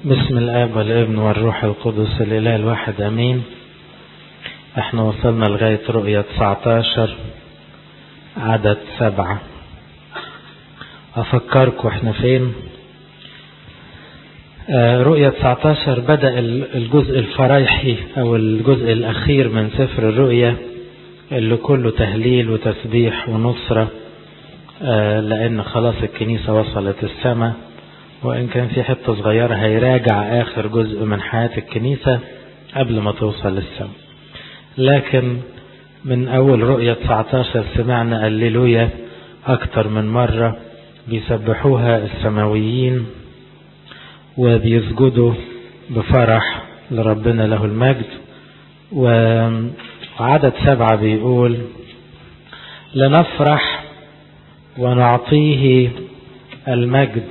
بسم الآب والابن والروح القدس الإله الواحد أمين احنا وصلنا لغاية رؤية 19 عدد سبعة أفكركم احنا فين آه رؤية 19 بدأ الجزء الفرايحي أو الجزء الأخير من سفر الرؤية اللي كله تهليل وتسبيح ونصرة آه لأن خلاص الكنيسة وصلت السماء وإن كان في حتة صغيرة هيراجع آخر جزء من حياة الكنيسة قبل ما توصل للسماء لكن من أول رؤية 19 سمعنا الليلويا أكتر من مرة بيسبحوها السماويين وبيسجدوا بفرح لربنا له المجد وعدد سبعة بيقول لنفرح ونعطيه المجد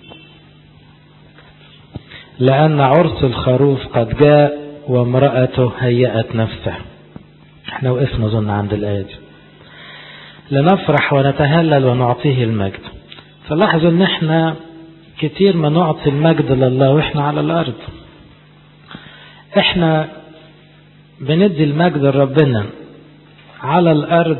لأن عرس الخروف قد جاء وامرأته هيأت نفسها احنا وقفنا ظن عند الآية دي لنفرح ونتهلل ونعطيه المجد فلاحظوا ان احنا كتير ما نعطي المجد لله واحنا على الارض احنا بندي المجد لربنا على الارض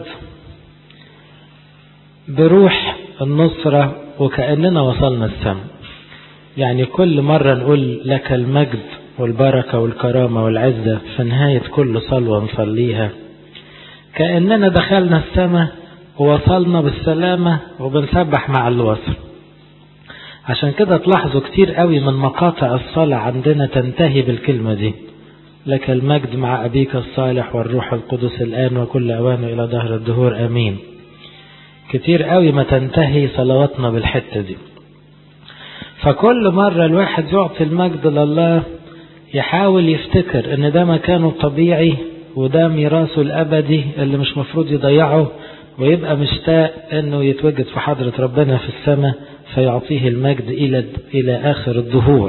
بروح النصرة وكأننا وصلنا السماء يعني كل مرة نقول لك المجد والبركة والكرامة والعزة في نهاية كل صلوة نصليها كأننا دخلنا السماء ووصلنا بالسلامة وبنسبح مع اللي وصل عشان كده تلاحظوا كتير قوي من مقاطع الصلاة عندنا تنتهي بالكلمة دي لك المجد مع أبيك الصالح والروح القدس الآن وكل أوان إلى ظهر الدهور أمين كتير قوي ما تنتهي صلواتنا بالحتة دي فكل مرة الواحد يعطي المجد لله يحاول يفتكر ان ده مكانه الطبيعي وده ميراثه الابدي اللي مش مفروض يضيعه ويبقى مشتاق انه يتوجد في حضرة ربنا في السماء فيعطيه المجد الى الى اخر الظهور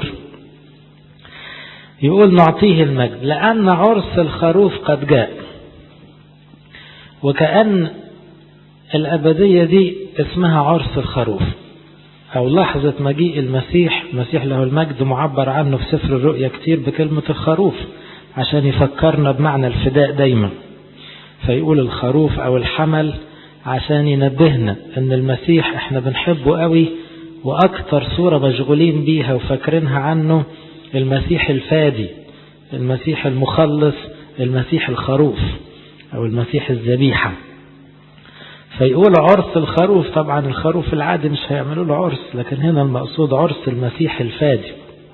يقول نعطيه المجد لان عرس الخروف قد جاء وكأن الابدية دي اسمها عرس الخروف أو لحظة مجيء المسيح المسيح له المجد معبر عنه في سفر الرؤيا كتير بكلمة الخروف عشان يفكرنا بمعنى الفداء دايما فيقول الخروف أو الحمل عشان ينبهنا أن المسيح احنا بنحبه قوي وأكتر صورة مشغولين بيها وفاكرينها عنه المسيح الفادي المسيح المخلص المسيح الخروف أو المسيح الذبيحة فيقول عرس الخروف طبعا الخروف العادي مش هيعملوا له عرس لكن هنا المقصود عرس المسيح الفادي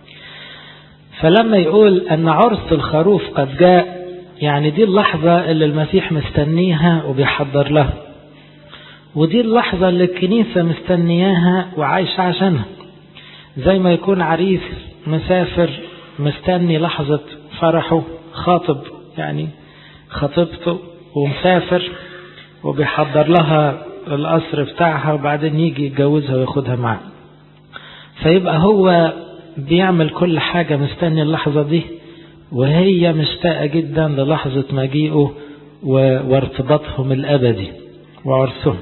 فلما يقول أن عرس الخروف قد جاء يعني دي اللحظة اللي المسيح مستنيها وبيحضر لها ودي اللحظة اللي الكنيسة مستنياها وعايشة عشانها زي ما يكون عريس مسافر مستني لحظة فرحه خاطب يعني خطيبته ومسافر وبيحضر لها القصر بتاعها وبعدين يجي يتجوزها وياخدها معاه فيبقى هو بيعمل كل حاجة مستني اللحظة دي وهي مشتاقة جدا للحظة مجيئه وارتباطهم الأبدي وعرسهم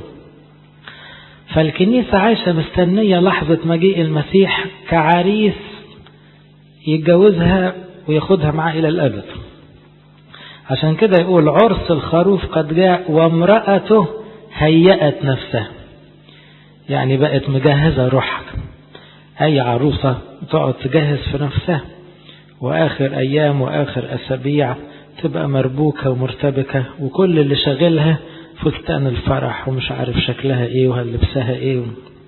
فالكنيسة عايشة مستنية لحظة مجيء المسيح كعريس يتجوزها وياخدها معاه إلى الأبد عشان كده يقول عرس الخروف قد جاء وامرأته هيأت نفسها يعني بقت مجهزة روحها أي عروسة تقعد تجهز في نفسها وآخر أيام وآخر أسابيع تبقى مربوكة ومرتبكة وكل اللي شغلها فستان الفرح ومش عارف شكلها ايه وهلبسها ايه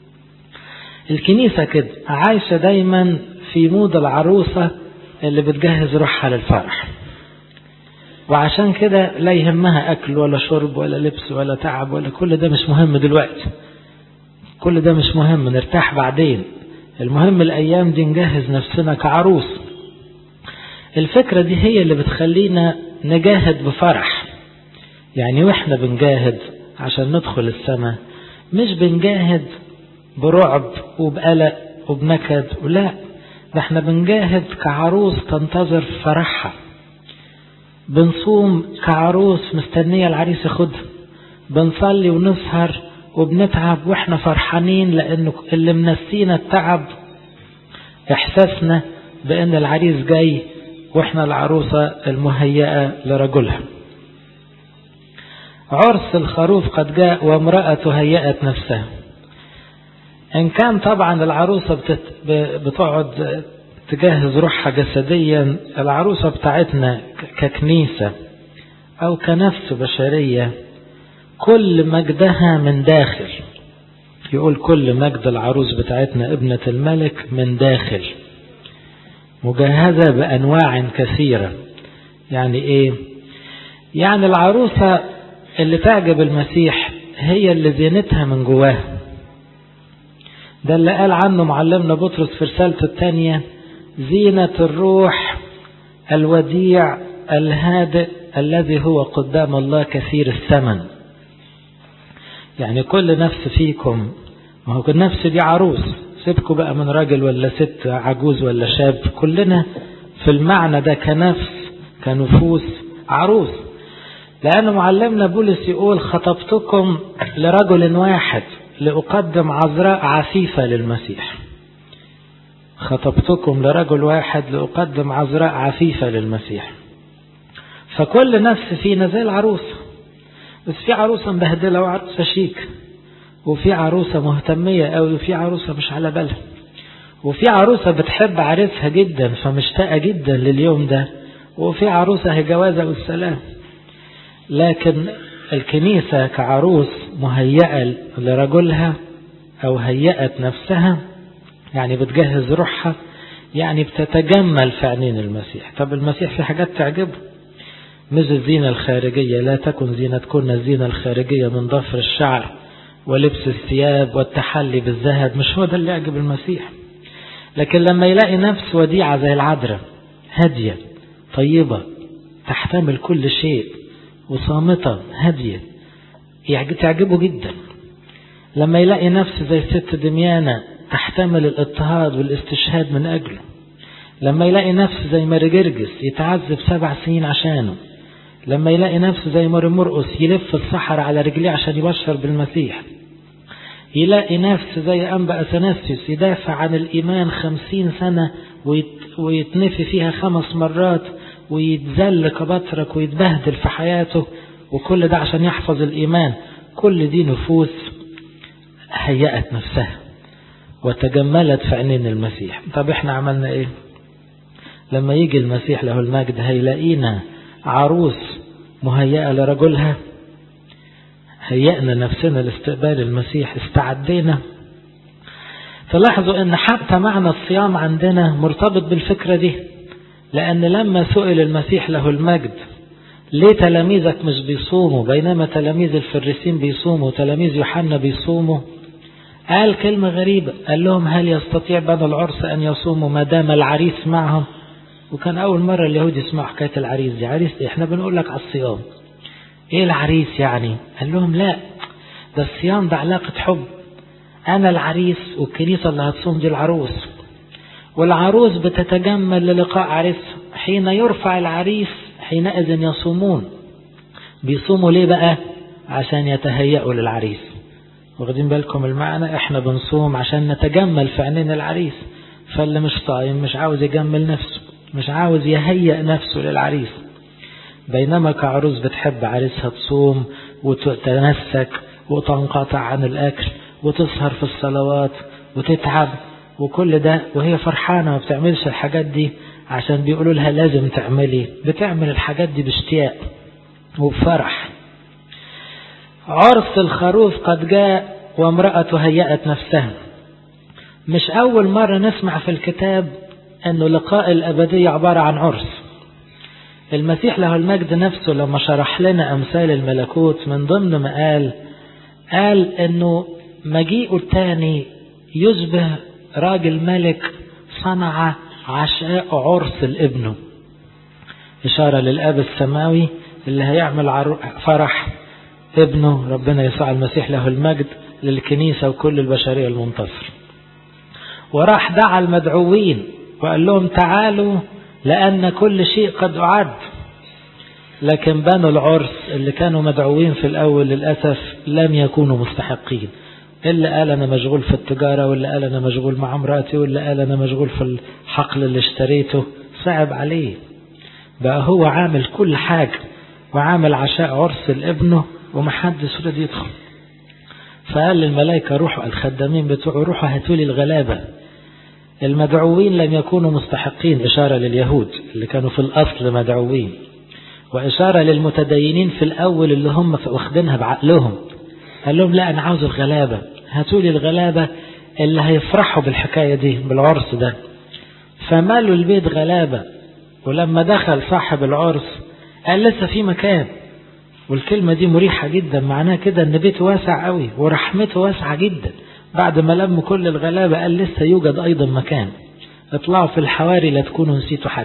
الكنيسة كده عايشة دايما في مود العروسة اللي بتجهز روحها للفرح وعشان كده لا يهمها أكل ولا شرب ولا لبس ولا تعب ولا كل ده مش مهم دلوقتي كل ده مش مهم نرتاح بعدين المهم الأيام دي نجهز نفسنا كعروس الفكرة دي هي اللي بتخلينا نجاهد بفرح يعني واحنا بنجاهد عشان ندخل السماء مش بنجاهد برعب وبقلق وبنكد ولا ده احنا بنجاهد كعروس تنتظر فرحها بنصوم كعروس مستنية العريس ياخدها بنصلي ونسهر وبنتعب واحنا فرحانين لانه اللي منسينا التعب احساسنا بأن العريس جاي وإحنا العروسة المهيئة لرجلها عرس الخروف قد جاء وامرأة هيأت نفسها إن كان طبعا العروسة بتقعد تجهز روحها جسديا العروسة بتاعتنا ككنيسة أو كنفس بشرية كل مجدها من داخل يقول كل مجد العروس بتاعتنا ابنة الملك من داخل مجهزة بأنواع كثيرة يعني إيه يعني العروسة اللي تعجب المسيح هي اللي زينتها من جواها ده اللي قال عنه معلمنا بطرس في رسالته الثانية زينة الروح الوديع الهادئ الذي هو قدام الله كثير الثمن يعني كل نفس فيكم ما هو النفس دي عروس سيبكوا بقى من راجل ولا ست عجوز ولا شاب كلنا في المعنى ده كنفس كنفوس عروس لأن معلمنا بولس يقول خطبتكم لرجل واحد لأقدم عذراء عفيفة للمسيح خطبتكم لرجل واحد لأقدم عذراء عفيفة للمسيح فكل نفس فينا زي العروسة بس في عروسة مبهدلة وعروسة شيك وفي عروسة مهتمية قوي وفي عروسة مش على بالها وفي عروسة بتحب عريسها جدا فمشتاقة جدا لليوم ده وفي عروسة هي جوازة والسلام لكن الكنيسة كعروس مهيئة لرجلها أو هيئت نفسها يعني بتجهز روحها يعني بتتجمل في عينين المسيح طب المسيح في حاجات تعجبه مش الزينة الخارجية لا تكن زينتكن الزينة الخارجية من ضفر الشعر ولبس الثياب والتحلي بالذهب مش هو ده اللي يعجب المسيح لكن لما يلاقي نفس وديعة زي العذراء هادية طيبة تحتمل كل شيء وصامتة هادية تعجبه جدا لما يلاقي نفس زي ست دميانة تحتمل الاضطهاد والاستشهاد من أجله لما يلاقي نفس زي ماري جرجس يتعذب سبع سنين عشانه لما يلاقي نفسه زي ماري مرقس يلف الصحراء على رجليه عشان يبشر بالمسيح يلاقي نفس زي أنبا أثناسيوس يدافع عن الإيمان خمسين سنة ويتنفي فيها خمس مرات ويتذل كبطرك ويتبهدل في حياته وكل ده عشان يحفظ الإيمان كل دي نفوس هيأت نفسها وتجملت في عينين المسيح طب احنا عملنا ايه لما يجي المسيح له المجد هيلاقينا عروس مهيئة لرجلها هيئنا نفسنا لاستقبال المسيح استعدينا تلاحظوا ان حتى معنى الصيام عندنا مرتبط بالفكرة دي لان لما سئل المسيح له المجد ليه تلاميذك مش بيصوموا بينما تلاميذ الفريسين بيصوموا وتلاميذ يوحنا بيصوموا قال كلمة غريبة قال لهم هل يستطيع بنو العرس أن يصوموا ما دام العريس معهم وكان أول مرة اليهود يسمعوا حكاية العريس دي عريس دي احنا بنقول لك على الصيام ايه العريس يعني قال لهم لا ده الصيام ده علاقة حب أنا العريس والكنيسة اللي هتصوم دي العروس والعروس بتتجمل للقاء عريسها حين يرفع العريس حينئذ يصومون بيصوموا ليه بقى عشان يتهيأوا للعريس واخدين بالكم المعنى احنا بنصوم عشان نتجمل في عينين العريس فاللي مش صايم مش عاوز يجمل نفسه مش عاوز يهيئ نفسه للعريس بينما كعروس بتحب عريسها تصوم وتتنسك وتنقطع عن الأكل وتسهر في الصلوات وتتعب وكل ده وهي فرحانة ما بتعملش الحاجات دي عشان بيقولوا لها لازم تعملي بتعمل الحاجات دي باشتياق وبفرح عرس الخروف قد جاء وامرأة هيأت نفسها مش أول مرة نسمع في الكتاب أنه لقاء الأبدية عبارة عن عرس المسيح له المجد نفسه لما شرح لنا أمثال الملكوت من ضمن ما قال قال أنه مجيئه الثاني يشبه راجل ملك صنع عشاء عرس لابنه إشارة للأب السماوي اللي هيعمل فرح ابنه ربنا يسوع المسيح له المجد للكنيسة وكل البشرية المنتصر وراح دعا المدعوين وقال لهم تعالوا لأن كل شيء قد أعد لكن بنو العرس اللي كانوا مدعوين في الأول للأسف لم يكونوا مستحقين اللي قال أنا مشغول في التجارة واللي قال أنا مشغول مع مراتي واللي قال أنا مشغول في الحقل اللي اشتريته صعب عليه بقى هو عامل كل حاجة وعامل عشاء عرس لابنه ومحدش رضي يدخل فقال للملائكة روحوا الخدامين بتوعه روحوا هاتوا لي الغلابة المدعوين لم يكونوا مستحقين إشارة لليهود اللي كانوا في الأصل مدعوين وإشارة للمتدينين في الأول اللي هم واخدينها بعقلهم قال لهم لا أنا عاوز الغلابة هاتوا لي الغلابة اللي هيفرحوا بالحكاية دي بالعرس ده فمالوا البيت غلابة ولما دخل صاحب العرس قال لسه في مكان والكلمة دي مريحة جدا معناها كده ان بيته واسع قوي ورحمته واسعة جدا بعد ما لم كل الغلابة قال لسه يوجد ايضا مكان اطلعوا في الحواري لا تكونوا نسيتوا حد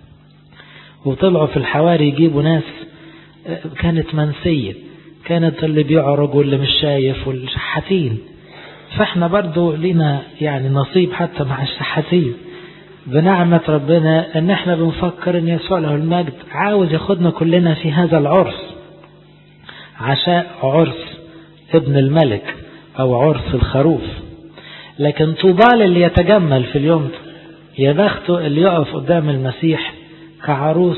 وطلعوا في الحواري يجيبوا ناس كانت منسية كانت اللي بيعرج واللي مش شايف والشحاتين فاحنا برضو لنا يعني نصيب حتى مع الشحاتين بنعمة ربنا ان احنا بنفكر ان يسوع له المجد عاوز ياخدنا كلنا في هذا العرس عشاء عرس ابن الملك او عرس الخروف لكن طوبى للي يتجمل في اليوم ده يا بخته اللي يقف قدام المسيح كعروس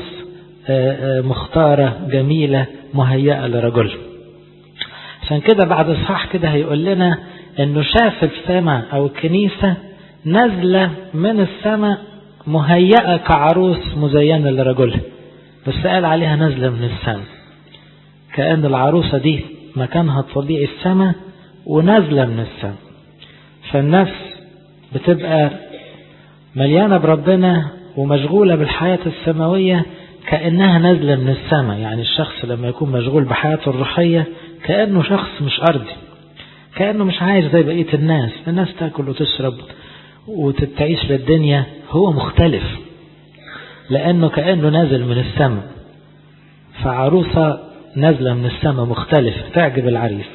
مختارة جميلة مهيئة لرجل عشان كده بعد اصحاح كده هيقول لنا انه شاف السماء او الكنيسة نازلة من السماء مهيئة كعروس مزينة لرجلها بس قال عليها نازلة من السماء كأن العروسة دي مكانها الطبيعي السماء ونازلة من السماء فالنفس بتبقى مليانة بربنا ومشغولة بالحياة السماوية كأنها نازلة من السماء يعني الشخص لما يكون مشغول بحياته الروحية كأنه شخص مش أرضي كأنه مش عايش زي بقية الناس الناس تاكل وتشرب وتتعيش للدنيا هو مختلف لأنه كأنه نازل من السماء فعروسة نازلة من السماء مختلف تعجب العريس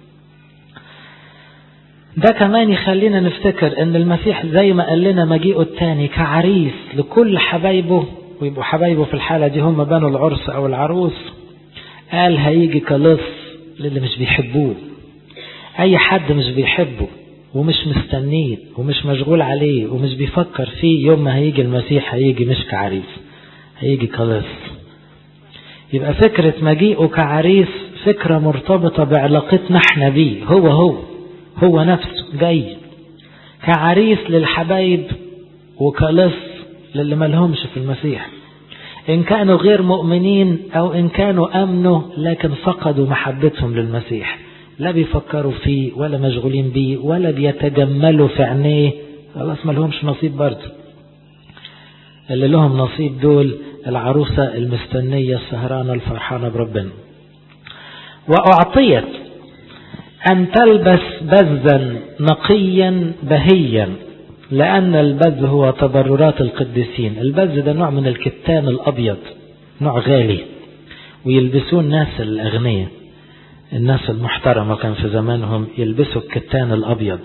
ده كمان يخلينا نفتكر ان المسيح زي ما قال لنا مجيئه التاني كعريس لكل حبايبه ويبقوا حبايبه في الحالة دي هم بنوا العرس او العروس قال هيجي كلص للي مش بيحبوه اي حد مش بيحبه ومش مستنيه ومش مشغول عليه ومش بيفكر فيه يوم ما هيجي المسيح هيجي مش كعريس هيجي كلص يبقى فكرة مجيئه كعريس فكرة مرتبطة بعلاقتنا احنا بيه هو هو هو نفسه جاي كعريس للحبايب وكلص للي ملهمش في المسيح إن كانوا غير مؤمنين أو إن كانوا أمنوا لكن فقدوا محبتهم للمسيح لا بيفكروا فيه ولا مشغولين بيه ولا بيتجملوا في عينيه خلاص ما لهمش نصيب برضه اللي لهم نصيب دول العروسة المستنية السهرانة الفرحانة بربنا وأعطيت أن تلبس بزا نقيا بهيا لأن البز هو تبررات القديسين البز ده نوع من الكتان الأبيض نوع غالي ويلبسوه الناس الأغنياء الناس المحترمة كان في زمانهم يلبسوا الكتان الأبيض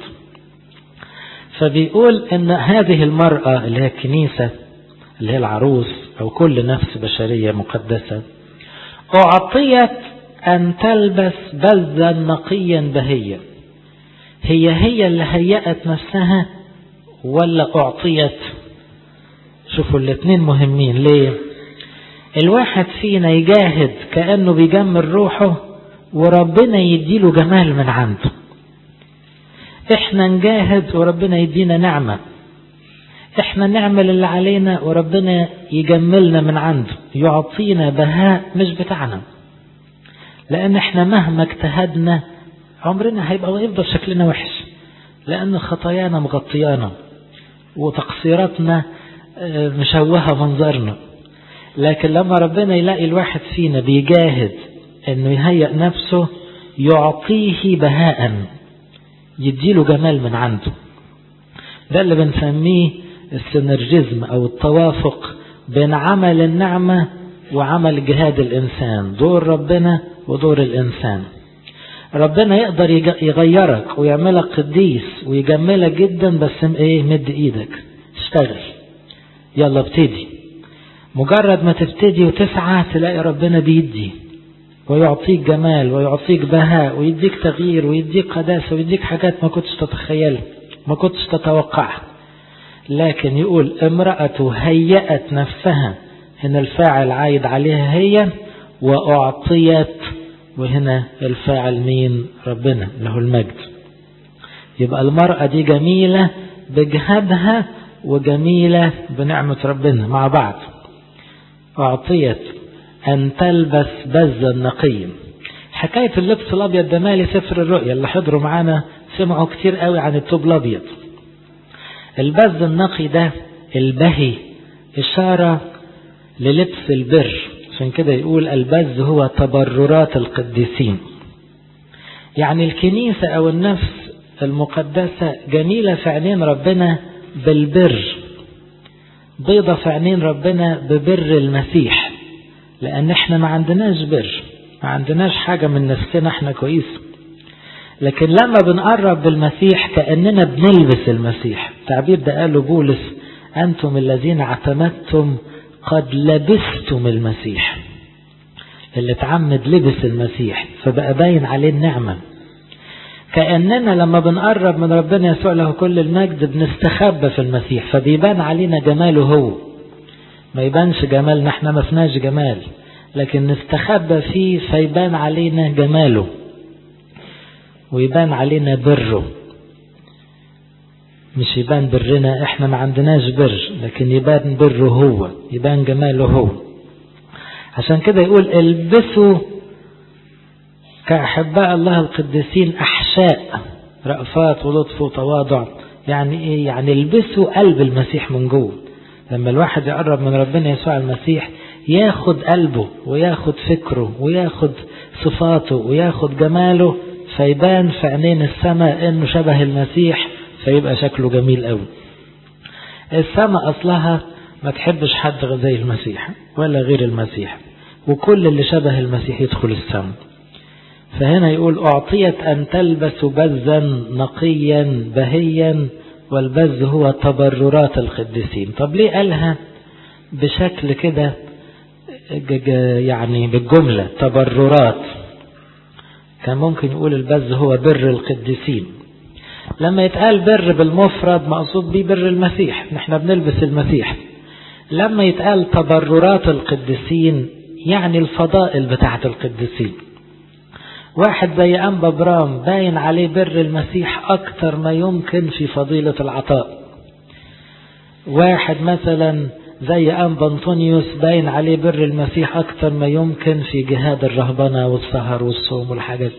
فبيقول أن هذه المرأة اللي هي الكنيسة اللي هي العروس أو كل نفس بشرية مقدسة أعطيت أن تلبس بلدا نقيا بهيا هي هي اللي هيأت نفسها ولا أعطيت شوفوا الاثنين مهمين ليه الواحد فينا يجاهد كأنه بيجمل روحه وربنا يديله جمال من عنده احنا نجاهد وربنا يدينا نعمة احنا نعمل اللي علينا وربنا يجملنا من عنده يعطينا بهاء مش بتاعنا لان احنا مهما اجتهدنا عمرنا هيبقى ويفضل شكلنا وحش لان خطايانا مغطيانا وتقصيراتنا مشوهة منظرنا لكن لما ربنا يلاقي الواحد فينا بيجاهد انه يهيئ نفسه يعطيه بهاء يديله جمال من عنده ده اللي بنسميه السينرجيزم او التوافق بين عمل النعمة وعمل جهاد الانسان دور ربنا ودور الانسان ربنا يقدر يغيرك ويعملك قديس ويجملك جدا بس ايه مد ايدك اشتغل يلا ابتدي مجرد ما تبتدي وتسعى تلاقي ربنا بيدي ويعطيك جمال ويعطيك بهاء ويديك تغيير ويديك قداسة ويديك حاجات ما كنتش تتخيلها ما كنتش تتوقعها لكن يقول امرأة هيأت نفسها هنا الفاعل عايد عليها هي وأعطيت وهنا الفاعل مين ربنا له المجد يبقى المرأة دي جميلة بجهادها وجميلة بنعمة ربنا مع بعض أعطيت أن تلبس بزا نقيا حكاية اللبس الأبيض ده مالي سفر الرؤيا اللي حضروا معانا سمعوا كتير قوي عن التوب الأبيض البز النقي ده البهي إشارة للبس البر عشان كده يقول البز هو تبررات القديسين يعني الكنيسة أو النفس المقدسة جميلة في عينين ربنا بالبر بيضة في عينين ربنا ببر المسيح لأن احنا ما عندناش بر ما عندناش حاجة من نفسنا احنا كويس لكن لما بنقرب بالمسيح كأننا بنلبس المسيح التعبير ده قاله بولس أنتم الذين اعتمدتم قد لبستم المسيح اللي اتعمد لبس المسيح فبقى باين عليه النعمة كأننا لما بنقرب من ربنا يسوع له كل المجد بنستخبى في المسيح فبيبان علينا جماله هو ما يبانش جمالنا احنا ما فيناش جمال لكن نستخبى فيه فيبان علينا جماله ويبان علينا بره مش يبان برنا احنا ما عندناش بر لكن يبان بره هو يبان جماله هو عشان كده يقول البسوا كأحباء الله القديسين أحشاء رأفات ولطف وتواضع يعني ايه يعني البسوا قلب المسيح من جوه لما الواحد يقرب من ربنا يسوع المسيح ياخد قلبه وياخد فكره وياخد صفاته وياخد جماله فيبان في عينين السماء انه شبه المسيح فيبقى شكله جميل قوي السماء اصلها ما تحبش حد زي المسيح ولا غير المسيح وكل اللي شبه المسيح يدخل السماء فهنا يقول أعطيت أن تلبس بزا نقيا بهيا والبز هو تبررات القديسين طب ليه قالها بشكل كده يعني بالجملة تبررات كان ممكن يقول البز هو بر القديسين لما يتقال بر بالمفرد مقصود بيه بر المسيح نحن بنلبس المسيح لما يتقال تبررات القديسين يعني الفضائل بتاعت القديسين واحد زي أنبا برام باين عليه بر المسيح أكثر ما يمكن في فضيلة العطاء واحد مثلا زي أنبا أنطونيوس باين عليه بر المسيح أكثر ما يمكن في جهاد الرهبنة والسهر والصوم والحاجات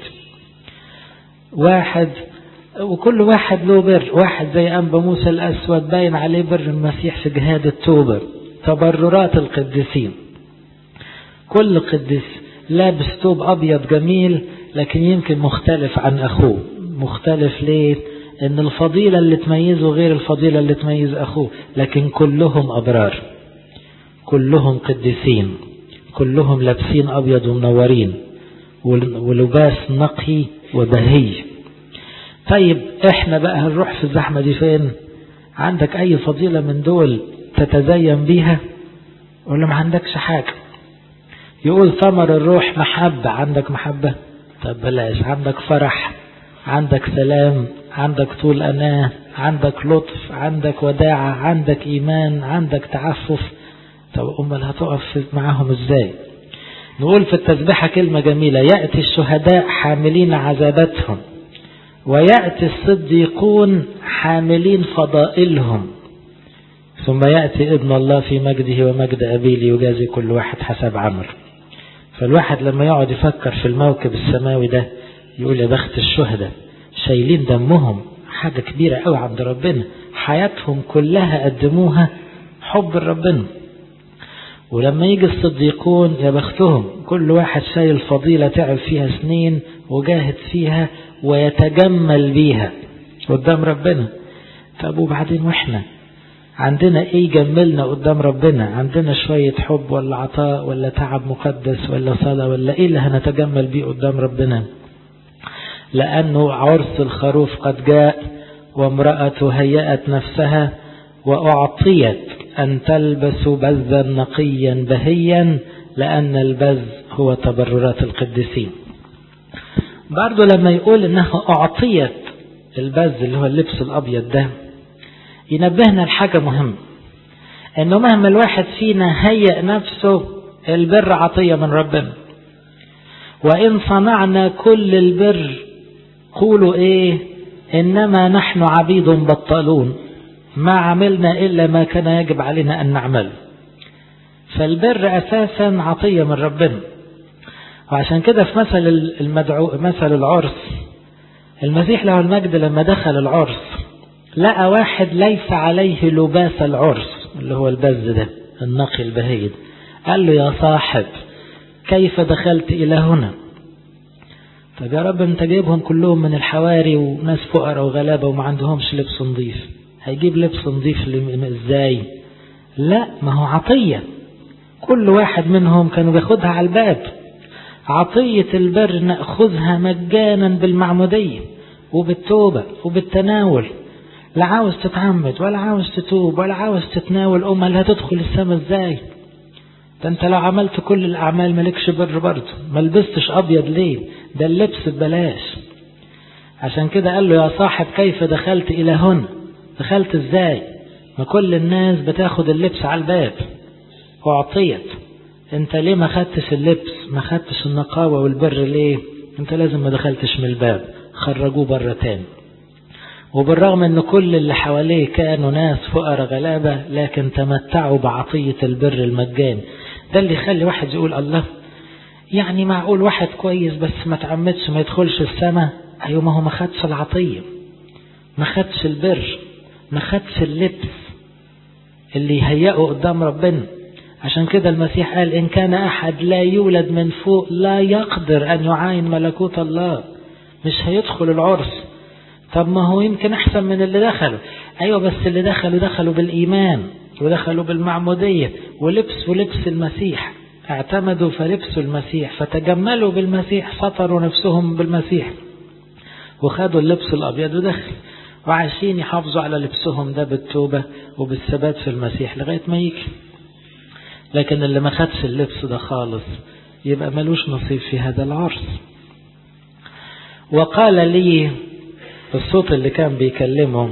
واحد وكل واحد له بر واحد زي أنبا موسى الأسود باين عليه بر المسيح في جهاد التوبة تبررات القديسين كل قديس لابس ثوب أبيض جميل لكن يمكن مختلف عن أخوه مختلف ليه ان الفضيلة اللي تميزه غير الفضيلة اللي تميز أخوه لكن كلهم أبرار كلهم قديسين كلهم لابسين أبيض ومنورين ولباس نقي وبهي طيب احنا بقى هنروح في الزحمة دي فين عندك اي فضيلة من دول تتزين بيها ولا ما عندكش حاجة يقول ثمر الروح محبة عندك محبة طب بلاش عندك فرح عندك سلام عندك طول أناه عندك لطف عندك وداعة عندك إيمان عندك تعفف طب أمال هتقف معاهم إزاي نقول في التسبيحة كلمة جميلة يأتي الشهداء حاملين عذاباتهم ويأتي الصديقون حاملين فضائلهم ثم يأتي ابن الله في مجده ومجد أبيه ليجازي كل واحد حسب عمله فالواحد لما يقعد يفكر في الموكب السماوي ده يقول يا بخت الشهداء شايلين دمهم حاجة كبيرة قوي عند ربنا حياتهم كلها قدموها حب ربنا ولما يجي الصديقون يا بختهم كل واحد شايل فضيلة تعب فيها سنين وجاهد فيها ويتجمل بيها قدام ربنا طب وبعدين واحنا عندنا ايه يجملنا قدام ربنا عندنا شوية حب ولا عطاء ولا تعب مقدس ولا صلاة ولا ايه اللي هنتجمل بيه قدام ربنا لأنه عرس الخروف قد جاء وامرأة هيأت نفسها وأعطيت أن تلبس بزا نقيا بهيا لأن البز هو تبررات القديسين برضو لما يقول انها اعطيت البز اللي هو اللبس الابيض ده ينبهنا لحاجة مهمة انه مهما الواحد فينا هيئ نفسه البر عطية من ربنا وان صنعنا كل البر قولوا ايه انما نحن عبيد بطالون ما عملنا الا ما كان يجب علينا ان نعمله فالبر اساسا عطية من ربنا وعشان كده في مثل المدعو مثل العرس المسيح له المجد لما دخل العرس لقى واحد ليس عليه لباس العرس اللي هو البز ده النقي البهيد قال له يا صاحب كيف دخلت إلى هنا طب يا رب انت جايبهم كلهم من الحواري وناس فقراء وغلابة وما عندهمش لبس نظيف هيجيب لبس نظيف ازاي لا ما هو عطية كل واحد منهم كانوا بياخدها على الباب عطية البر نأخذها مجانا بالمعمودية وبالتوبة وبالتناول لا عاوز تتعمد ولا عاوز تتوب ولا عاوز تتناول أمال هتدخل السماء ازاي ده انت لو عملت كل الأعمال مالكش بر برضه ما لبستش أبيض ليه ده اللبس ببلاش عشان كده قال له يا صاحب كيف دخلت إلى هنا دخلت ازاي ما كل الناس بتاخد اللبس على الباب وأعطيت انت ليه ما خدتش اللبس ما خدتش النقاوة والبر ليه انت لازم ما دخلتش من الباب خرجوه بره تاني وبالرغم ان كل اللي حواليه كانوا ناس فقراء غلابة لكن تمتعوا بعطية البر المجاني ده اللي يخلي واحد يقول الله يعني معقول واحد كويس بس ما تعمدش ما يدخلش السماء ايوه ما هو ما خدش العطية ما خدش البر ما خدش اللبس اللي يهيئه قدام ربنا عشان كده المسيح قال إن كان أحد لا يولد من فوق لا يقدر أن يعاين ملكوت الله مش هيدخل العرس طب ما هو يمكن أحسن من اللي دخلوا أيوة بس اللي دخلوا دخلوا بالإيمان ودخلوا بالمعمودية ولبسوا لبس المسيح اعتمدوا فلبسوا المسيح فتجملوا بالمسيح سطروا نفسهم بالمسيح وخدوا اللبس الأبيض ودخل وعايشين يحافظوا على لبسهم ده بالتوبة وبالثبات في المسيح لغاية ما يجي لكن اللي ما خدش اللبس ده خالص يبقى ملوش نصيب في هذا العرس وقال لي الصوت اللي كان بيكلمه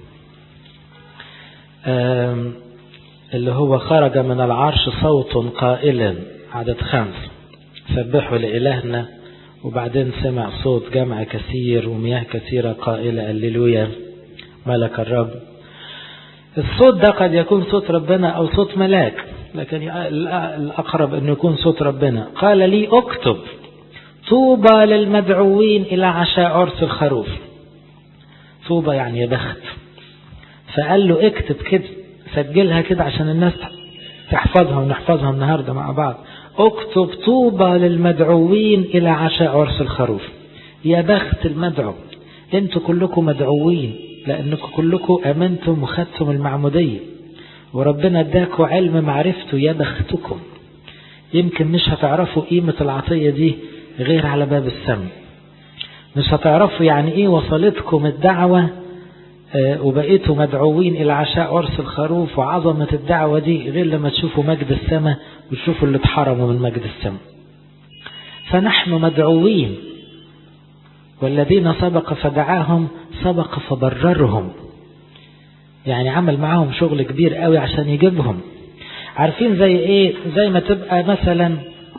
اللي هو خرج من العرش صوت قائلا عدد خمس سبحوا لإلهنا وبعدين سمع صوت جمع كثير ومياه كثيرة قائلة الليلويا ملك الرب الصوت ده قد يكون صوت ربنا أو صوت ملاك لكن الأقرب أن يكون صوت ربنا قال لي اكتب طوبى للمدعوين إلى عشاء عرس الخروف طوبى يعني يا بخت فقال له اكتب كده سجلها كده عشان الناس تحفظها ونحفظها النهاردة مع بعض اكتب طوبى للمدعوين إلى عشاء عرس الخروف يا بخت المدعو انتوا كلكم مدعوين لأنكم كلكم أمنتم وخدتم المعمودية وربنا اداكوا علم معرفته يا بختكم يمكن مش هتعرفوا قيمة العطية دي غير على باب السماء مش هتعرفوا يعني ايه وصلتكم الدعوة آه وبقيتوا مدعوين الى عشاء عرس الخروف وعظمة الدعوة دي غير لما تشوفوا مجد السماء وتشوفوا اللي اتحرموا من مجد السماء فنحن مدعوين والذين سبق فدعاهم سبق فبررهم يعني عمل معاهم شغل كبير قوي عشان يجيبهم عارفين زي ايه زي ما تبقى مثلا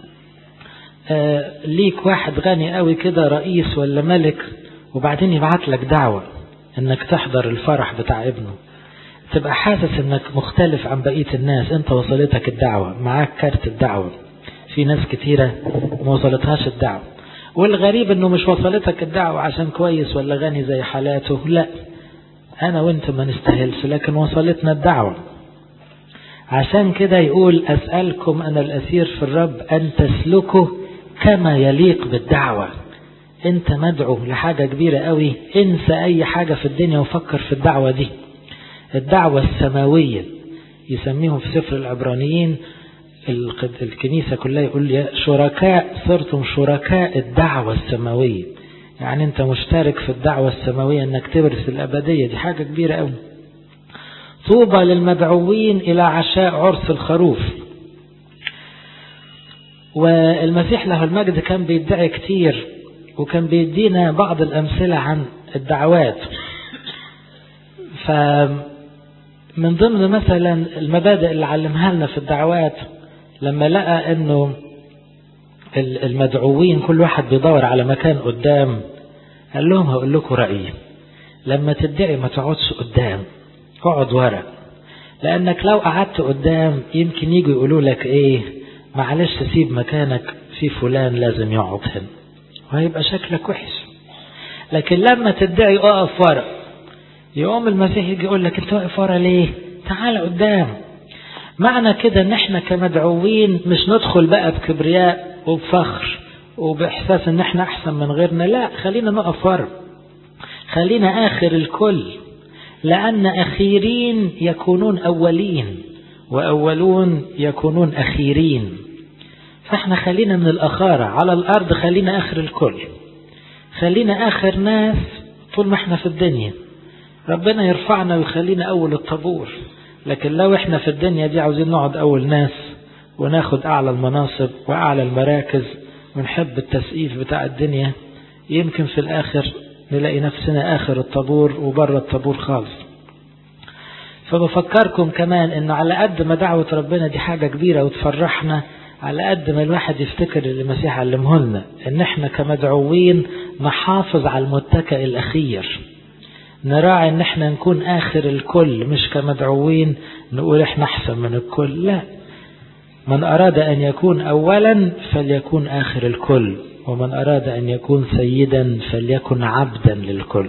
آه ليك واحد غني قوي كده رئيس ولا ملك وبعدين يبعت لك دعوة انك تحضر الفرح بتاع ابنه تبقى حاسس انك مختلف عن بقية الناس انت وصلتك الدعوة معاك كارت الدعوة في ناس كتيرة ما وصلتهاش الدعوة والغريب انه مش وصلتك الدعوة عشان كويس ولا غني زي حالاته لا انا وانت ما نستاهلش لكن وصلتنا الدعوة عشان كده يقول اسألكم انا الاسير في الرب ان تسلكوا كما يليق بالدعوة انت مدعو لحاجة كبيرة قوي انسى اي حاجة في الدنيا وفكر في الدعوة دي الدعوة السماوية يسميهم في سفر العبرانيين الكنيسة كلها يقول يا شركاء صرتم شركاء الدعوة السماوية يعني انت مشترك في الدعوة السماوية انك تورث الابدية دي حاجة كبيرة قوي طوبى للمدعوين الى عشاء عرس الخروف والمسيح له المجد كان بيدعي كتير وكان بيدينا بعض الأمثلة عن الدعوات فمن ضمن مثلا المبادئ اللي علمها لنا في الدعوات لما لقى انه المدعوين كل واحد بيدور على مكان قدام قال لهم هقول لكم رأيي لما تدعي ما تقعدش قدام اقعد ورا لانك لو قعدت قدام يمكن يجوا يقولوا لك ايه معلش سيب مكانك في فلان لازم يقعد هنا وهيبقى شكلك وحش لكن لما تدعي اقف ورا يقوم المسيح يجي يقول لك انت واقف ورا ليه تعال قدام معنى كده ان احنا كمدعوين مش ندخل بقى بكبرياء وبفخر وبإحساس ان احنا احسن من غيرنا لا خلينا نقف ورا خلينا اخر الكل لان اخيرين يكونون اولين واولون يكونون اخيرين فاحنا خلينا من الاخارة على الارض خلينا اخر الكل خلينا اخر ناس طول ما احنا في الدنيا ربنا يرفعنا ويخلينا اول الطابور لكن لو احنا في الدنيا دي عاوزين نقعد اول ناس وناخد اعلى المناصب واعلى المراكز ونحب التسقيف بتاع الدنيا يمكن في الاخر نلاقي نفسنا اخر الطابور وبره الطابور خالص فبفكركم كمان ان على قد ما دعوة ربنا دي حاجة كبيرة وتفرحنا على قد ما الواحد يفتكر اللي المسيح علمه لنا ان احنا كمدعوين نحافظ على المتكئ الاخير نراعي ان احنا نكون اخر الكل مش كمدعوين نقول احنا احسن من الكل لا من اراد ان يكون اولا فليكون اخر الكل ومن اراد ان يكون سيدا فليكن عبدا للكل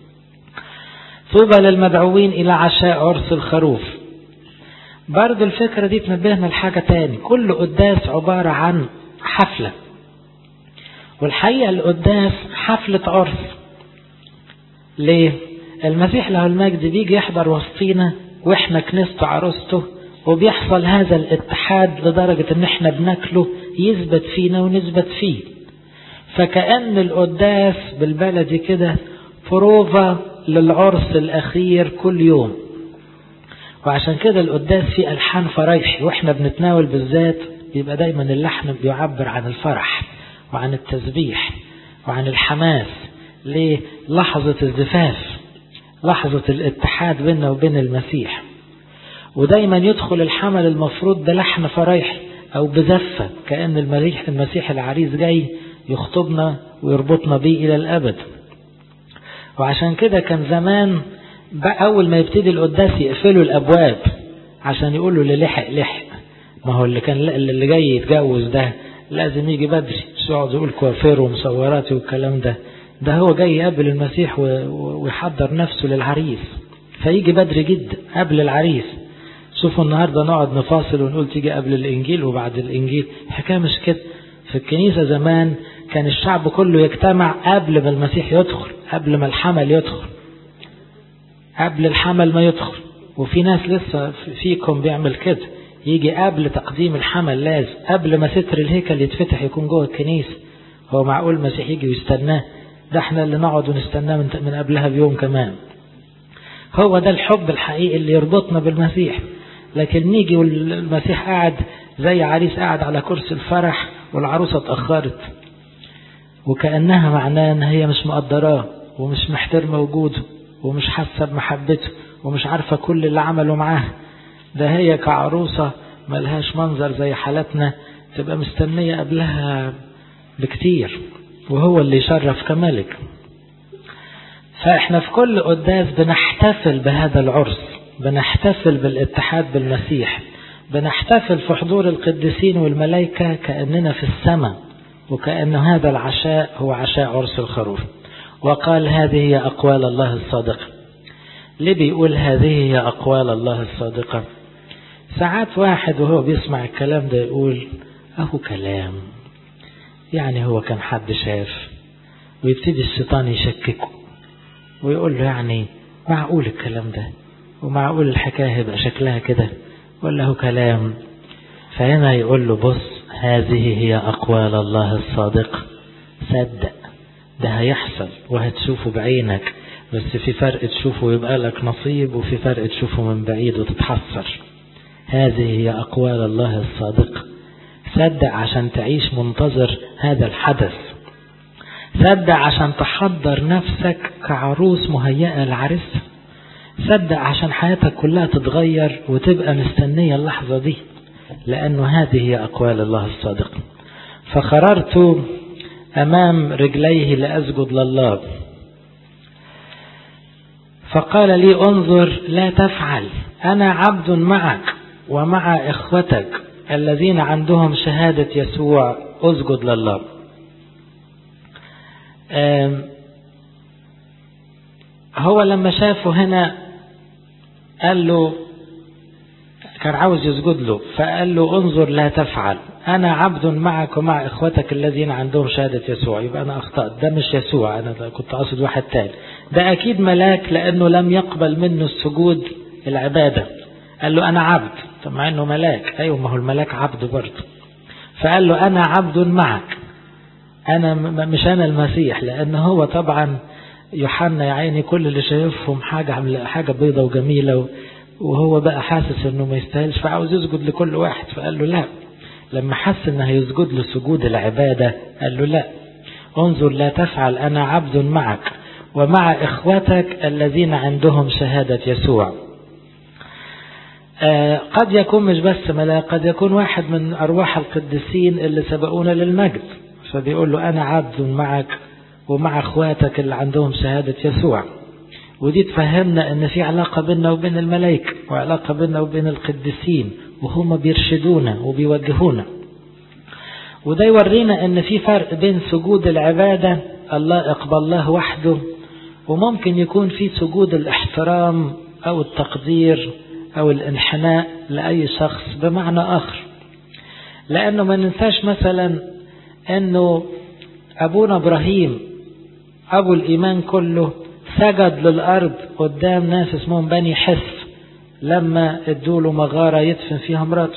طوبى للمدعوين الى عشاء عرس الخروف برضو الفكرة دي تنبهنا لحاجة تاني كل قداس عبارة عن حفلة والحقيقة القداس حفلة عرس ليه المسيح له المجد بيجي يحضر وسطينا واحنا كنيسته عروسته وبيحصل هذا الاتحاد لدرجة ان احنا بناكله يثبت فينا ونثبت فيه فكأن القداس بالبلدي كده بروفا للعرس الأخير كل يوم وعشان كده القداس فيه ألحان فرايحي واحنا بنتناول بالذات بيبقى دايما اللحن بيعبر عن الفرح وعن التسبيح وعن الحماس ليه لحظة الزفاف لحظة الاتحاد بيننا وبين المسيح ودايما يدخل الحمل المفروض بلحن فرايحي أو بزفة كأن المسيح, المسيح العريس جاي يخطبنا ويربطنا بيه إلى الأبد وعشان كده كان زمان أول ما يبتدي القداس يقفلوا الأبواب عشان يقولوا اللي لحق لحق ما هو اللي كان اللي جاي يتجوز ده لازم يجي بدري مش يقعد يقول كوافير ومصوراتي والكلام ده ده هو جاي يقابل المسيح ويحضر نفسه للعريس فيجي بدري جدا قبل العريس شوفوا النهاردة نقعد نفاصل ونقول تيجي قبل الإنجيل وبعد الإنجيل الحكاية مش كده في الكنيسة زمان كان الشعب كله يجتمع قبل ما المسيح يدخل قبل ما الحمل يدخل قبل الحمل ما يدخل وفي ناس لسه فيكم بيعمل كده يجي قبل تقديم الحمل لازم قبل ما ستر الهيكل يتفتح يكون جوه الكنيسة هو معقول المسيح يجي ويستناه ده احنا اللي نقعد ونستناه من, من قبلها بيوم كمان هو ده الحب الحقيقي اللي يربطنا بالمسيح لكن نيجي والمسيح قاعد زي عريس قاعد على كرسي الفرح والعروسة اتأخرت وكأنها معناه ان هي مش مقدراه ومش محترمة وجوده ومش حاسة بمحبته ومش عارفة كل اللي عمله معاه ده هي كعروسة ملهاش منظر زي حالتنا تبقى مستنية قبلها بكتير وهو اللي يشرف كملك فاحنا في كل قداس بنحتفل بهذا العرس بنحتفل بالاتحاد بالمسيح بنحتفل في حضور القديسين والملائكة كأننا في السماء وكأن هذا العشاء هو عشاء عرس الخروف وقال هذه هي أقوال الله الصادقة ليه بيقول هذه هي أقوال الله الصادقة ساعات واحد وهو بيسمع الكلام ده يقول أهو كلام يعني هو كان حد شاف ويبتدي الشيطان يشككه ويقول له يعني معقول الكلام ده ومعقول الحكاية هيبقى شكلها كده ولا هو كلام فهنا يقول له بص هذه هي أقوال الله الصادق صدق ده هيحصل وهتشوفه بعينك بس في فرق تشوفه ويبقى لك نصيب وفي فرق تشوفه من بعيد وتتحسر هذه هي أقوال الله الصادق صدق عشان تعيش منتظر هذا الحدث صدق عشان تحضر نفسك كعروس مهيئة لعرس صدق عشان حياتك كلها تتغير وتبقى مستنية اللحظة دي لأنه هذه هي أقوال الله الصادق فخررت أمام رجليه لأسجد لله فقال لي انظر لا تفعل أنا عبد معك ومع إخوتك الذين عندهم شهادة يسوع اسجد لله هو لما شافه هنا قال له كان عاوز يسجد له فقال له انظر لا تفعل أنا عبد معك ومع إخوتك الذين عندهم شهادة يسوع يبقى أنا أخطأت ده مش يسوع أنا كنت أقصد واحد تاني ده أكيد ملاك لأنه لم يقبل منه السجود العبادة قال له أنا عبد طب مع أنه ملاك أيوة ما هو الملاك عبد برضه فقال له أنا عبد معك أنا مش أنا المسيح لأن هو طبعا يوحنا يا عيني كل اللي شايفهم حاجة حاجة بيضة وجميلة وهو بقى حاسس انه ما يستاهلش فعاوز يسجد لكل واحد فقال له لا لما حس انه هيسجد له سجود العبادة قال له لا انظر لا تفعل انا عبد معك ومع اخوتك الذين عندهم شهادة يسوع آه قد يكون مش بس ملاك قد يكون واحد من ارواح القديسين اللي سبقونا للمجد فبيقول له انا عبد معك ومع اخواتك اللي عندهم شهادة يسوع ودي تفهمنا ان في علاقة بيننا وبين الملائكة وعلاقة بيننا وبين القديسين وهم بيرشدونا وبيوجهونا وده يورينا ان في فرق بين سجود العبادة الله اقبل الله وحده وممكن يكون في سجود الاحترام او التقدير او الانحناء لأي شخص بمعنى اخر لانه ما ننساش مثلا انه ابونا ابراهيم ابو الايمان كله سجد للأرض قدام ناس اسمهم بني حس لما ادوا له مغارة يدفن فيها مراته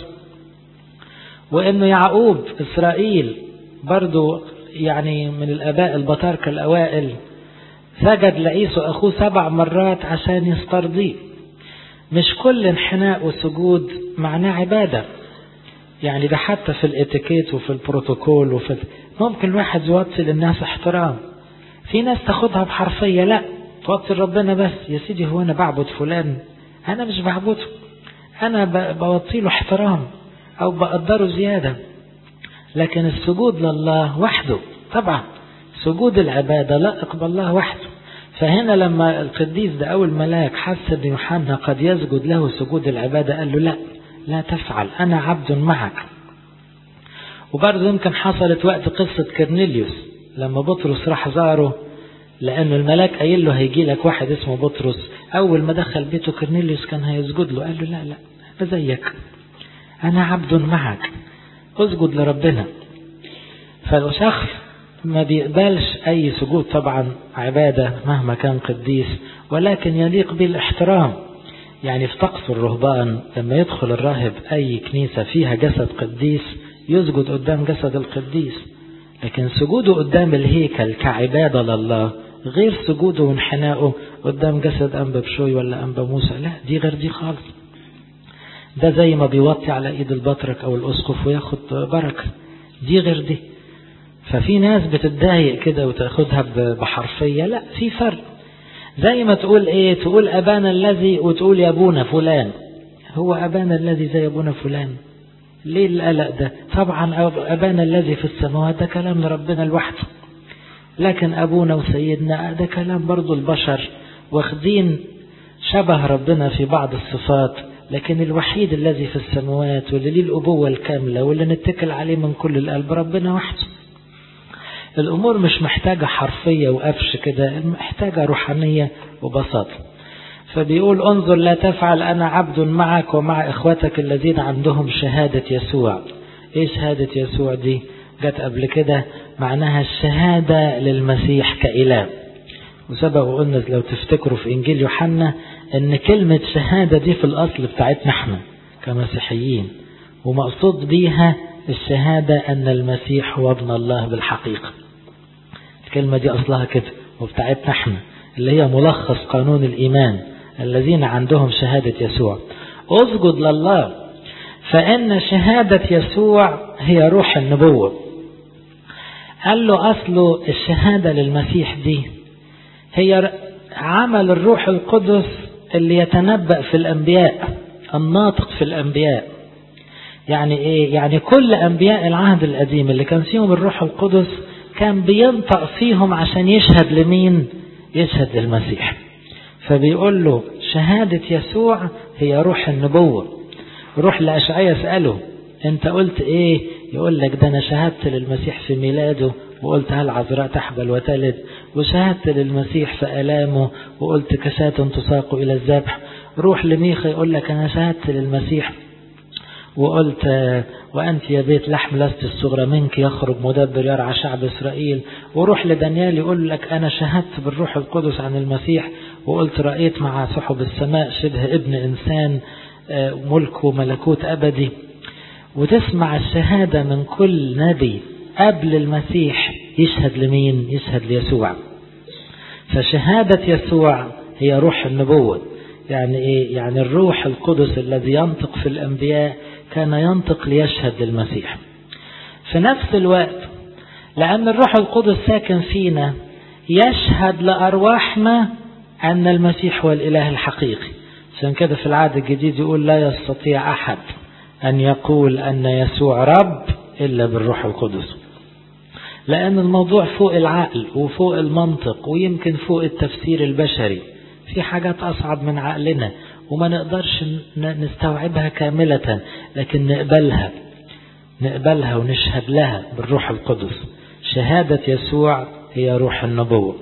وانه يعقوب اسرائيل برضو يعني من الاباء البطاركة الاوائل سجد لعيسو اخوه سبع مرات عشان يسترضيه مش كل انحناء وسجود معناه عبادة يعني ده حتى في الاتيكيت وفي البروتوكول وفي ممكن الواحد يوصل للناس احترام في ناس تاخدها بحرفية لا توطي ربنا بس يا سيدي هو انا بعبد فلان انا مش بعبده انا بوطي له احترام او بقدره زيادة لكن السجود لله وحده طبعا سجود العبادة لا اقبل الله وحده فهنا لما القديس ده او الملاك حس ان يوحنا قد يسجد له سجود العبادة قال له لا لا تفعل انا عبد معك وبرضه يمكن حصلت وقت قصة كرنيليوس لما بطرس راح زاره لأن الملاك قايل له هيجي لك واحد اسمه بطرس أول ما دخل بيته كرنيليوس كان هيسجد له قال له لا لا أنا زيك أنا عبد معك اسجد لربنا فالشخص ما بيقبلش أي سجود طبعا عبادة مهما كان قديس ولكن يليق بالاحترام يعني في طقس الرهبان لما يدخل الراهب أي كنيسة فيها جسد قديس يسجد قدام جسد القديس لكن سجوده قدام الهيكل كعبادة لله غير سجوده وانحنائه قدام جسد أنبا بشوي ولا أنبا موسى لا دي غير دي خالص ده زي ما بيوطي على ايد البطرك او الاسقف وياخد بركة دي غير دي ففي ناس بتتضايق كده وتاخدها بحرفية لا في فرق زي ما تقول ايه تقول ابانا الذي وتقول يا ابونا فلان هو ابانا الذي زي ابونا فلان ليه القلق ده طبعا أبانا الذي في السماوات ده كلام لربنا لوحده لكن أبونا وسيدنا ده كلام برضو البشر واخدين شبه ربنا في بعض الصفات لكن الوحيد الذي في السماوات واللي ليه الأبوة الكاملة واللي نتكل عليه من كل القلب ربنا وحده الأمور مش محتاجة حرفية وقفش كده محتاجة روحانية وبساطة فبيقول انظر لا تفعل أنا عبد معك ومع إخوتك الذين عندهم شهادة يسوع إيه شهادة يسوع دي جت قبل كده معناها الشهادة للمسيح كإله وسبق وقلنا لو تفتكروا في إنجيل يوحنا أن كلمة شهادة دي في الأصل بتاعتنا احنا كمسيحيين ومقصود بيها الشهادة أن المسيح هو ابن الله بالحقيقة الكلمة دي أصلها كده وبتاعتنا احنا اللي هي ملخص قانون الإيمان الذين عندهم شهادة يسوع اسجد لله فإن شهادة يسوع هي روح النبوة قال له أصله الشهادة للمسيح دي هي عمل الروح القدس اللي يتنبأ في الأنبياء الناطق في الأنبياء يعني إيه؟ يعني كل أنبياء العهد القديم اللي كان فيهم الروح القدس كان بينطق فيهم عشان يشهد لمين؟ يشهد للمسيح فبيقول له شهادة يسوع هي روح النبوة روح لأشعية اسأله انت قلت ايه يقول لك ده انا شهدت للمسيح في ميلاده وقلت هل عذراء تحبل وتلد وشهدت للمسيح في ألامه وقلت كشاة تساق إلى الذبح روح لميخا يقول لك أنا شهدت للمسيح وقلت وأنت يا بيت لحم لست الصغرى منك يخرج مدبر يرعى شعب إسرائيل وروح لدانيال يقول لك أنا شهدت بالروح القدس عن المسيح وقلت رأيت مع سحب السماء شبه ابن إنسان ملك وملكوت أبدي وتسمع الشهادة من كل نبي قبل المسيح يشهد لمين يشهد ليسوع فشهادة يسوع هي روح النبوة يعني ايه يعني الروح القدس الذي ينطق في الانبياء كان ينطق ليشهد للمسيح في نفس الوقت لان الروح القدس ساكن فينا يشهد لارواحنا ان المسيح هو الاله الحقيقي عشان كده في العهد الجديد يقول لا يستطيع احد ان يقول ان يسوع رب الا بالروح القدس لان الموضوع فوق العقل وفوق المنطق ويمكن فوق التفسير البشري في حاجات أصعب من عقلنا وما نقدرش نستوعبها كاملة لكن نقبلها نقبلها ونشهد لها بالروح القدس شهادة يسوع هي روح النبوة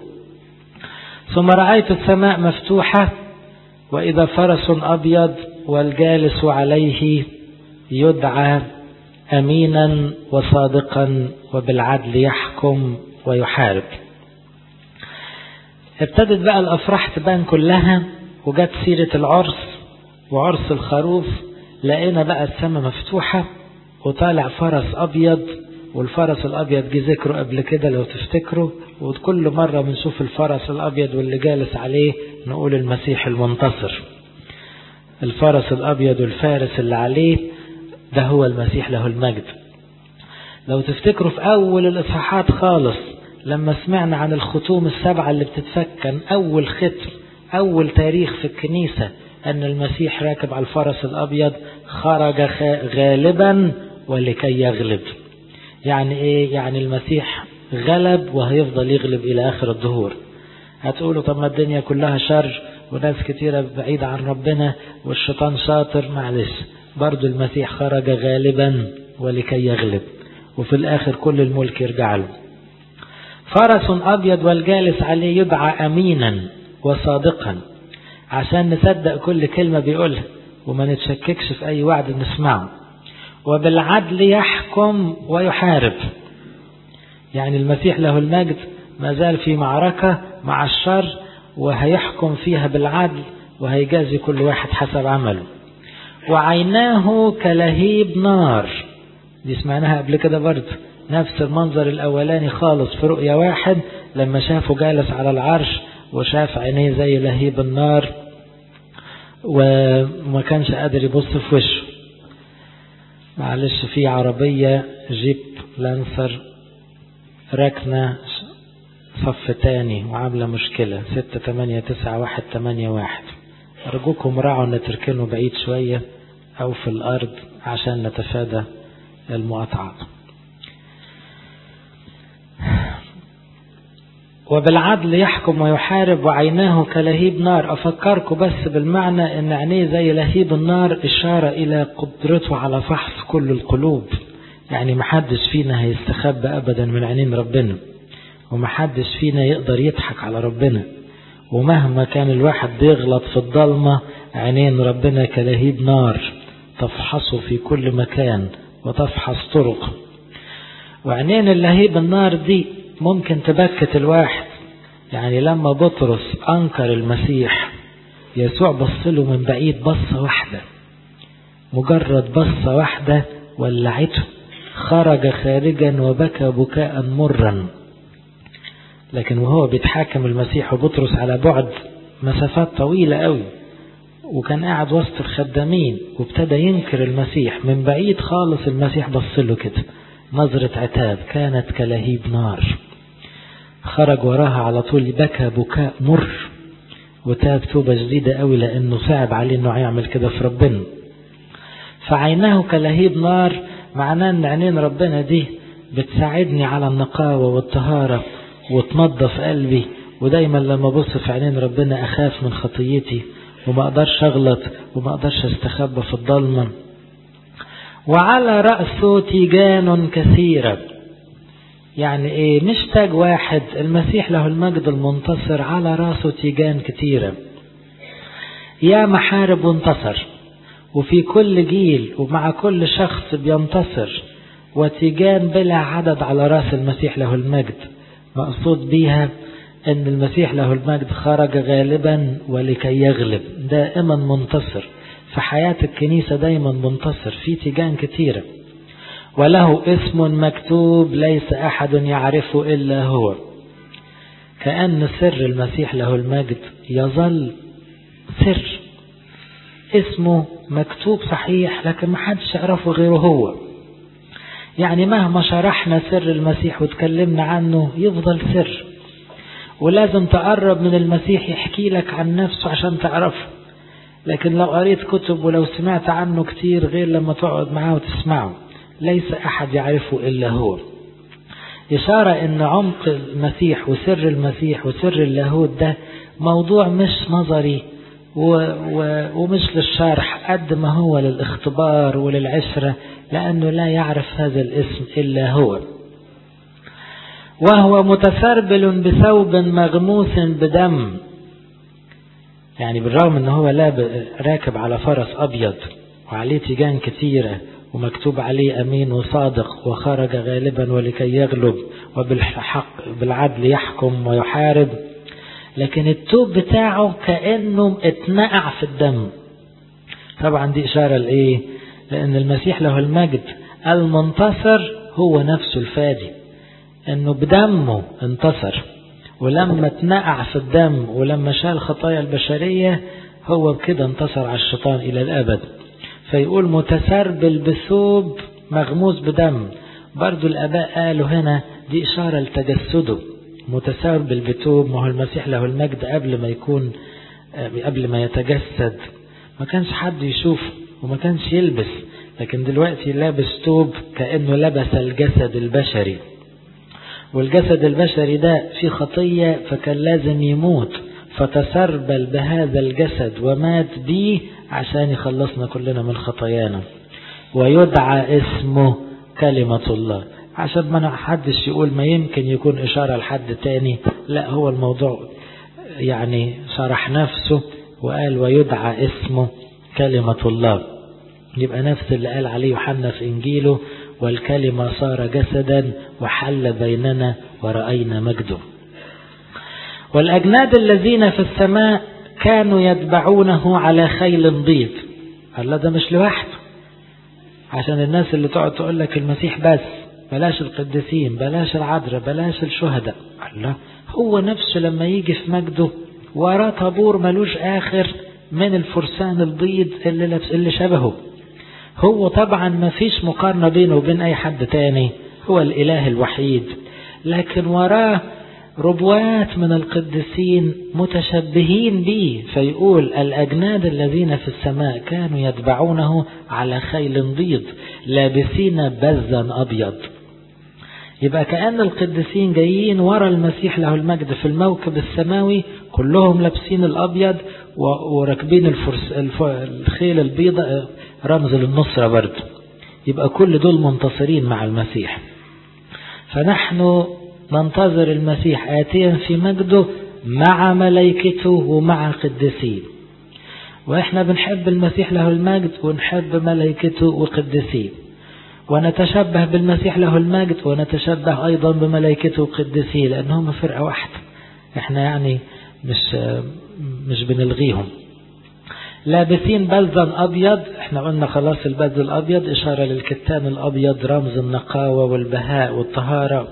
ثم رأيت السماء مفتوحة وإذا فرس أبيض والجالس عليه يدعى أمينا وصادقا وبالعدل يحكم ويحارب ابتدت بقى الافراح تبان كلها وجت سيرة العرس وعرس الخروف لقينا بقى السماء مفتوحة وطالع فرس ابيض والفرس الابيض جه ذكره قبل كده لو تفتكروا وكل مرة بنشوف الفرس الابيض واللي جالس عليه نقول المسيح المنتصر الفرس الابيض والفارس اللي عليه ده هو المسيح له المجد لو تفتكروا في اول الاصحاحات خالص لما سمعنا عن الختوم السبعة اللي بتتفكن أول ختم أول تاريخ في الكنيسة أن المسيح راكب على الفرس الأبيض خرج غالبا ولكي يغلب يعني إيه يعني المسيح غلب وهيفضل يغلب إلى آخر الظهور هتقولوا طب ما الدنيا كلها شر وناس كتيرة بعيدة عن ربنا والشيطان شاطر معلش برضو المسيح خرج غالبا ولكي يغلب وفي الآخر كل الملك يرجع له فرس أبيض والجالس عليه يدعى أمينا وصادقا عشان نصدق كل كلمة بيقولها وما نتشككش في أي وعد نسمعه وبالعدل يحكم ويحارب يعني المسيح له المجد ما زال في معركة مع الشر وهيحكم فيها بالعدل وهيجازي كل واحد حسب عمله وعيناه كلهيب نار دي سمعناها قبل كده برضه نفس المنظر الأولاني خالص في رؤية واحد لما شافه جالس على العرش وشاف عينيه زي لهيب النار وما كانش قادر يبص في وشه معلش في عربية جيب لانسر ركنة صف تاني وعاملة مشكلة ستة تمانية تسعة واحد تمانية واحد أرجوكم راعوا أن تركنوا بعيد شوية أو في الأرض عشان نتفادى المقاطعات وبالعدل يحكم ويحارب وعيناه كلهيب نار أفكركم بس بالمعنى أن عينيه زي لهيب النار إشارة إلى قدرته على فحص كل القلوب يعني محدش فينا هيستخبى أبدا من عينين ربنا ومحدش فينا يقدر يضحك على ربنا ومهما كان الواحد بيغلط في الضلمة عينين ربنا كلهيب نار تفحصه في كل مكان وتفحص طرقه وعينين اللهيب النار دي ممكن تبكت الواحد يعني لما بطرس أنكر المسيح يسوع بص له من بعيد بصة واحدة مجرد بصة واحدة ولعته خرج خارجا وبكى بكاء مرا لكن وهو بيتحاكم المسيح وبطرس على بعد مسافات طويلة قوي وكان قاعد وسط الخدامين وابتدى ينكر المسيح من بعيد خالص المسيح بص له كده نظرة عتاب كانت كلهيب نار خرج وراها على طول بكى بكاء مر وتاب توبة جديدة قوي لأنه صعب عليه أنه هيعمل كده في ربنا فعيناه كلهيب نار معناه أن عينين ربنا دي بتساعدني على النقاوة والطهارة وتنظف قلبي ودايما لما ابص في عينين ربنا أخاف من خطيتي وما أقدرش أغلط وما أقدرش أستخبى في الضلمة وعلى رأسه تيجان كثيرة يعني ايه مش تاج واحد المسيح له المجد المنتصر على راسه تيجان كتيرة يا محارب وانتصر وفي كل جيل ومع كل شخص بينتصر وتيجان بلا عدد على راس المسيح له المجد مقصود بيها ان المسيح له المجد خرج غالبا ولكي يغلب دائما منتصر في حياة الكنيسة دايما منتصر في تيجان كتيرة وله اسم مكتوب ليس أحد يعرفه إلا هو كأن سر المسيح له المجد يظل سر اسمه مكتوب صحيح لكن ما حدش يعرفه غيره هو يعني مهما شرحنا سر المسيح وتكلمنا عنه يفضل سر ولازم تقرب من المسيح يحكي لك عن نفسه عشان تعرفه لكن لو قريت كتب ولو سمعت عنه كتير غير لما تقعد معاه وتسمعه ليس أحد يعرفه إلا هو إشارة أن عمق المسيح وسر المسيح وسر اللاهوت ده موضوع مش نظري و و ومش للشرح قد ما هو للاختبار وللعشرة لأنه لا يعرف هذا الاسم إلا هو وهو متسربل بثوب مغموس بدم يعني بالرغم ان هو لاب راكب على فرس ابيض وعليه تيجان كثيرة ومكتوب عليه امين وصادق وخرج غالبا ولكي يغلب وبالحق بالعدل يحكم ويحارب لكن التوب بتاعه كأنه اتنقع في الدم طبعا دي اشارة لايه لان المسيح له المجد المنتصر هو نفسه الفادي انه بدمه انتصر ولما اتنقع في الدم ولما شال خطايا البشرية هو بكده انتصر على الشيطان إلى الأبد فيقول متسربل بثوب مغموس بدم برضو الآباء قالوا هنا دي إشارة لتجسده متسربل بثوب ما هو المسيح له المجد قبل ما يكون قبل ما يتجسد ما كانش حد يشوفه وما كانش يلبس لكن دلوقتي لابس ثوب كأنه لبس الجسد البشري والجسد البشري ده في خطية فكان لازم يموت فتسربل بهذا الجسد ومات بيه عشان يخلصنا كلنا من خطايانا ويدعى اسمه كلمة الله عشان ما حدش يقول ما يمكن يكون إشارة لحد تاني لا هو الموضوع يعني شرح نفسه وقال ويدعى اسمه كلمة الله يبقى نفس اللي قال عليه يوحنا في إنجيله والكلمة صار جسدا وحل بيننا ورأينا مجده والأجناد الذين في السماء كانوا يتبعونه على خيل بيض الله ده مش لوحده عشان الناس اللي تقعد تقول لك المسيح بس بلاش القديسين بلاش العذراء بلاش الشهداء الله هو نفسه لما يجي في مجده وراه طابور ملوش آخر من الفرسان البيض اللي, لبس اللي شبهه هو طبعا ما فيش مقارنة بينه وبين أي حد تاني هو الإله الوحيد لكن وراه ربوات من القديسين متشبهين به فيقول الأجناد الذين في السماء كانوا يتبعونه على خيل بيض لابسين بزا أبيض يبقى كأن القديسين جايين ورا المسيح له المجد في الموكب السماوي كلهم لابسين الأبيض وراكبين الفرس الخيل البيضاء رمز للنصرة برضه يبقى كل دول منتصرين مع المسيح فنحن ننتظر المسيح آتيا في مجده مع ملائكته ومع قدسيه وإحنا بنحب المسيح له المجد ونحب ملائكته وقدسيه ونتشبه بالمسيح له المجد ونتشبه أيضا بملائكته وقدسيه لأنهم فرقة واحدة إحنا يعني مش مش بنلغيهم لابسين بلزا أبيض احنا قلنا خلاص البلز الأبيض إشارة للكتان الأبيض رمز النقاوة والبهاء والطهارة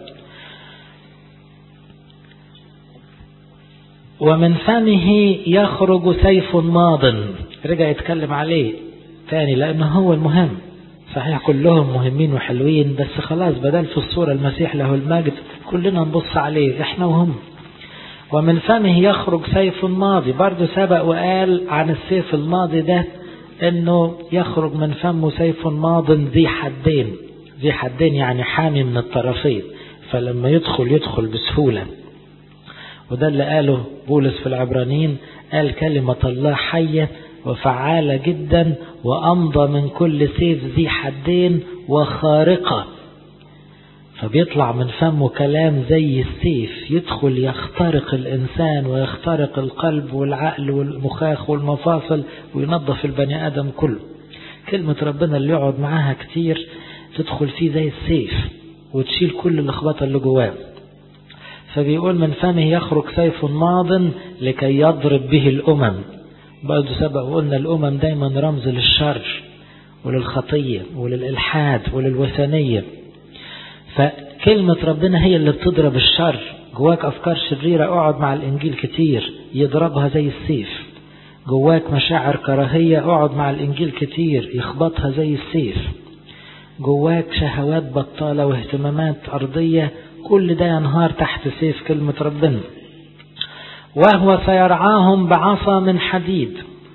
ومن فمه يخرج سيف ماض رجع يتكلم عليه تاني لأنه هو المهم صحيح كلهم مهمين وحلوين بس خلاص بدل في الصورة المسيح له المجد كلنا نبص عليه احنا وهم ومن فمه يخرج سيف ماضي برضه سبق وقال عن السيف الماضي ده انه يخرج من فمه سيف ماض ذي حدين ذي حدين يعني حامي من الطرفين فلما يدخل يدخل بسهولة وده اللي قاله بولس في العبرانيين قال كلمة الله حية وفعالة جدا وأمضى من كل سيف ذي حدين وخارقة فبيطلع من فمه كلام زي السيف يدخل يخترق الإنسان ويخترق القلب والعقل والمخاخ والمفاصل وينظف البني آدم كله كلمة ربنا اللي يقعد معاها كتير تدخل فيه زي السيف وتشيل كل اللخبطة اللي جواه فبيقول من فمه يخرج سيف ماض لكي يضرب به الأمم برضه سبق وقلنا الأمم دايما رمز للشر وللخطية وللإلحاد وللوثنية فكلمة ربنا هي اللي بتضرب الشر جواك أفكار شريرة اقعد مع الإنجيل كتير يضربها زي السيف جواك مشاعر كراهية اقعد مع الإنجيل كتير يخبطها زي السيف جواك شهوات بطالة واهتمامات أرضية كل ده ينهار تحت سيف كلمة ربنا وهو سيرعاهم بعصا من حديد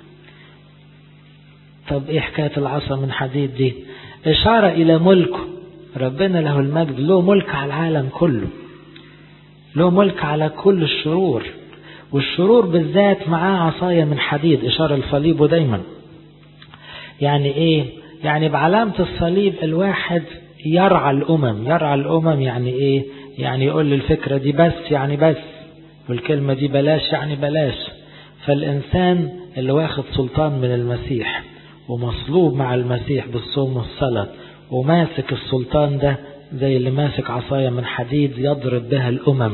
طب ايه حكاية العصا من حديد دي اشارة الى ملكه ربنا له المجد له ملك على العالم كله له ملك على كل الشرور والشرور بالذات معاه عصاية من حديد اشارة لصليبه دايما يعني ايه يعني بعلامة الصليب الواحد يرعى الامم يرعى الامم يعني ايه يعني يقول الفكرة دي بس يعني بس والكلمة دي بلاش يعني بلاش فالإنسان اللي واخد سلطان من المسيح ومصلوب مع المسيح بالصوم والصلاة وماسك السلطان ده زي اللي ماسك عصاية من حديد يضرب بها الأمم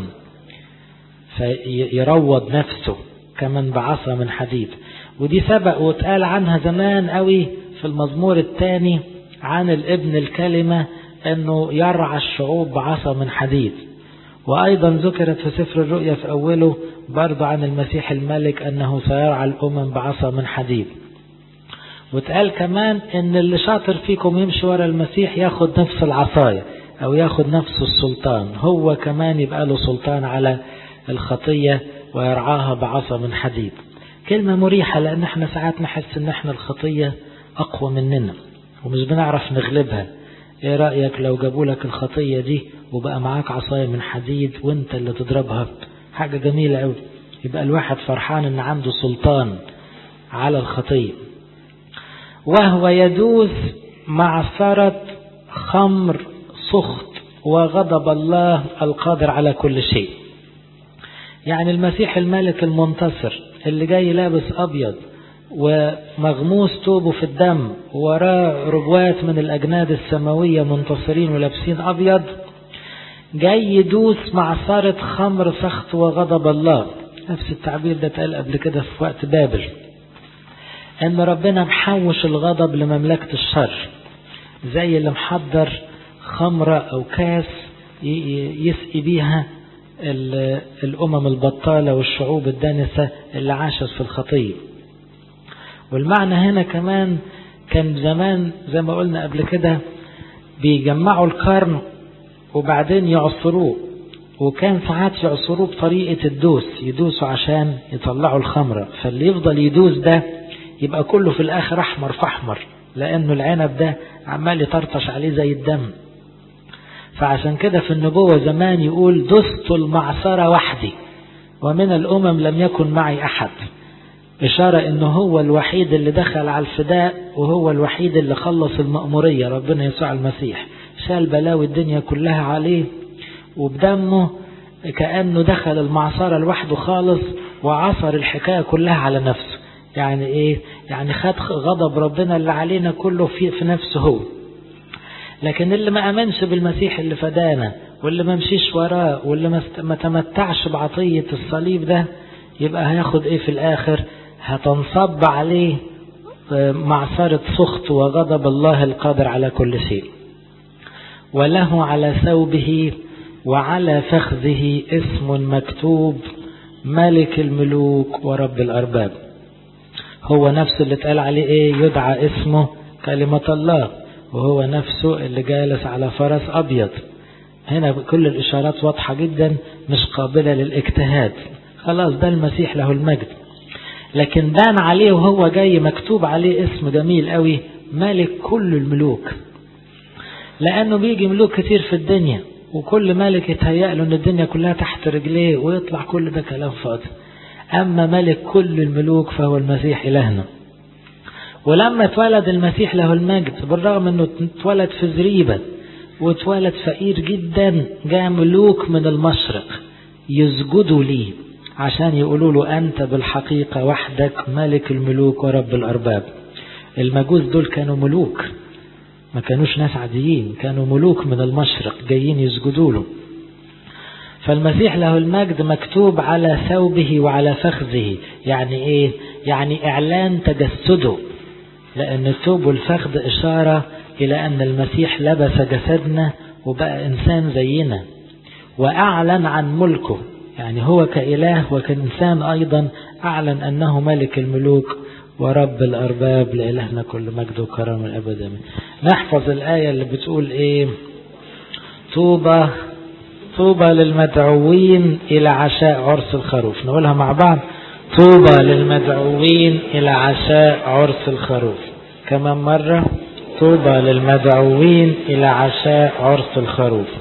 فيروض نفسه كمان بعصا من حديد ودي سبق واتقال عنها زمان قوي في المزمور الثاني عن الابن الكلمة انه يرعى الشعوب بعصا من حديد وأيضا ذكرت في سفر الرؤيا في أوله برضو عن المسيح الملك أنه سيرعى الأمم بعصا من حديد وتقال كمان أن اللي شاطر فيكم يمشي ورا المسيح ياخد نفس العصاية أو ياخد نفس السلطان هو كمان يبقى له سلطان على الخطية ويرعاها بعصا من حديد كلمة مريحة لأن احنا ساعات نحس أن احنا الخطية أقوى مننا ومش بنعرف نغلبها ايه رأيك لو جابوا لك الخطية دي وبقى معاك عصاية من حديد وانت اللي تضربها حاجة جميلة قوي يبقى الواحد فرحان ان عنده سلطان على الخطية وهو يدوس معصرة خمر سخط وغضب الله القادر على كل شيء يعني المسيح الملك المنتصر اللي جاي لابس أبيض ومغموس توبه في الدم وراه ربوات من الأجناد السماوية منتصرين ولابسين أبيض جاي يدوس معصرة خمر سخط وغضب الله نفس التعبير ده اتقال قبل كده في وقت بابل ان ربنا محوش الغضب لمملكة الشر زي اللي محضر خمرة او كاس يسقي بيها الامم البطالة والشعوب الدانسة اللي عاشت في الخطيه والمعنى هنا كمان كان زمان زي ما قلنا قبل كده بيجمعوا القرن وبعدين يعصروه وكان ساعات يعصروه بطريقة الدوس يدوسوا عشان يطلعوا الخمرة فاللي يفضل يدوس ده يبقى كله في الآخر أحمر فأحمر لأنه العنب ده عمال يطرطش عليه زي الدم فعشان كده في النبوة زمان يقول دست المعصرة وحدي ومن الأمم لم يكن معي أحد إشارة إنه هو الوحيد اللي دخل على الفداء وهو الوحيد اللي خلص المأمورية ربنا يسوع المسيح شال بلاوي الدنيا كلها عليه وبدمه كأنه دخل المعصرة لوحده خالص وعصر الحكاية كلها على نفسه يعني إيه يعني خد غضب ربنا اللي علينا كله في, في نفسه هو لكن اللي ما أمنش بالمسيح اللي فدانا واللي ما مشيش وراه واللي ما تمتعش بعطية الصليب ده يبقى هياخد ايه في الاخر هتنصب عليه معصرة سخط وغضب الله القادر على كل شيء وله على ثوبه وعلى فخذه اسم مكتوب ملك الملوك ورب الأرباب هو نفسه اللي اتقال عليه ايه يدعى اسمه كلمة الله وهو نفسه اللي جالس على فرس أبيض هنا كل الإشارات واضحة جدا مش قابلة للاجتهاد خلاص ده المسيح له المجد لكن بان عليه وهو جاي مكتوب عليه اسم جميل قوي ملك كل الملوك لأنه بيجي ملوك كتير في الدنيا وكل ملك يتهيأ له أن الدنيا كلها تحت رجليه ويطلع كل ده كلام فاضي أما ملك كل الملوك فهو المسيح إلهنا ولما اتولد المسيح له المجد بالرغم أنه اتولد في زريبة واتولد فقير جدا جاء ملوك من المشرق يسجدوا ليه عشان يقولوا له أنت بالحقيقة وحدك ملك الملوك ورب الأرباب المجوس دول كانوا ملوك ما كانوش ناس عاديين كانوا ملوك من المشرق جايين يسجدوا له فالمسيح له المجد مكتوب على ثوبه وعلى فخذه يعني ايه يعني اعلان تجسده لان الثوب والفخذ اشارة الى ان المسيح لبس جسدنا وبقى انسان زينا واعلن عن ملكه يعني هو كإله وكإنسان أيضا أعلن أنه ملك الملوك ورب الأرباب لإلهنا كل مجد وكرم الأبد نحفظ الآية اللي بتقول إيه طوبى طوبى للمدعوين إلى عشاء عرس الخروف نقولها مع بعض طوبى للمدعوين إلى عشاء عرس الخروف كمان مرة طوبى للمدعوين إلى عشاء عرس الخروف